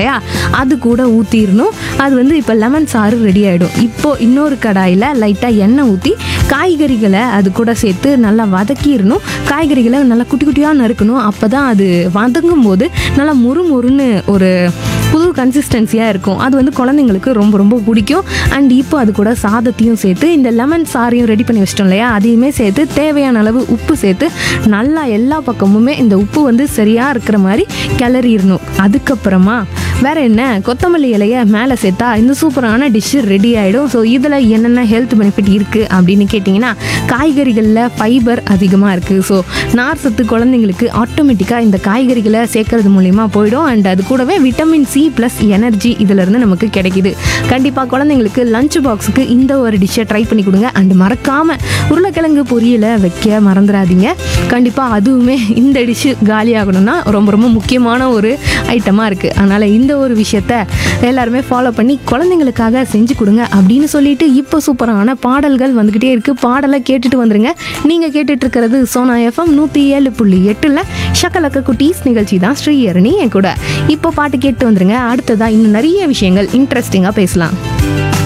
இல்லையா அது கூட ஊற்றிடணும் அது வந்து இப்போ லெமன் சாறு ரெடி ஆகிடும் இப்போ இன்னொரு கடாயில் லைட்டாக எண்ணெய் ஊற்றி காய்கறிகளை அது கூட சேர்த்து நல்லா வதக்கிடணும் காய்கறிகளை நல்லா குட்டி குட்டியாக நறுக்கணும் அப்போ தான் அது வதங்கும் போது நல்லா முறு முறுன்னு ஒரு புது கன்சிஸ்டன்சியாக இருக்கும் அது வந்து குழந்தைங்களுக்கு ரொம்ப ரொம்ப பிடிக்கும் அண்ட் இப்போ அது கூட சாதத்தையும் சேர்த்து இந்த லெமன் சாறையும் ரெடி பண்ணி வச்சிட்டோம் இல்லையா அதையுமே சேர்த்து தேவையான அளவு உப்பு சேர்த்து நல்லா எல்லா பக்கமுமே இந்த உப்பு வந்து சரியாக இருக்கிற மாதிரி கிளறிடணும் அதுக்கப்புறமா வேற என்ன கொத்தமல்லி இலைய மேலே சேர்த்தா இந்த சூப்பரான டிஷ்ஷு ரெடி ஆகிடும் ஸோ இதில் என்னென்ன ஹெல்த் பெனிஃபிட் இருக்குது அப்படின்னு கேட்டிங்கன்னா காய்கறிகளில் ஃபைபர் அதிகமாக இருக்குது ஸோ நார் சத்து குழந்தைங்களுக்கு ஆட்டோமேட்டிக்காக இந்த காய்கறிகளை சேர்க்கறது மூலிமா போயிடும் அண்ட் அது கூடவே விட்டமின் சி ப்ளஸ் எனர்ஜி இதிலிருந்து நமக்கு கிடைக்குது கண்டிப்பாக குழந்தைங்களுக்கு லஞ்ச் பாக்ஸுக்கு இந்த ஒரு டிஷ்ஷை ட்ரை பண்ணி கொடுங்க அண்ட் மறக்காமல் உருளைக்கிழங்கு பொரியலை வைக்க மறந்துடாதீங்க கண்டிப்பாக அதுவுமே இந்த டிஷ்ஷு காலியாகணும்னா ரொம்ப ரொம்ப முக்கியமான ஒரு ஐட்டமாக இருக்குது அதனால் இந்த ஒரு விஷயத்த எல்லாருமே ஃபாலோ பண்ணி குழந்தைங்களுக்காக செஞ்சு கொடுங்க அப்படின்னு சொல்லிட்டு இப்போ சூப்பரான பாடல்கள் வந்துக்கிட்டே இருக்குது பாடலை கேட்டுட்டு வந்துருங்க நீங்கள் கேட்டுட்டு இருக்கிறது சோனா எஃப்எம் நூற்றி ஏழு புள்ளி எட்டில் ஷக்கலக்க குட்டீஸ் நிகழ்ச்சி தான் ஸ்ரீஹரணி என் கூட இப்போ பாட்டு கேட்டு வந்துருங்க அடுத்ததாக இன்னும் நிறைய விஷயங்கள் இன்ட்ரெஸ்டிங்காக பேசலாம்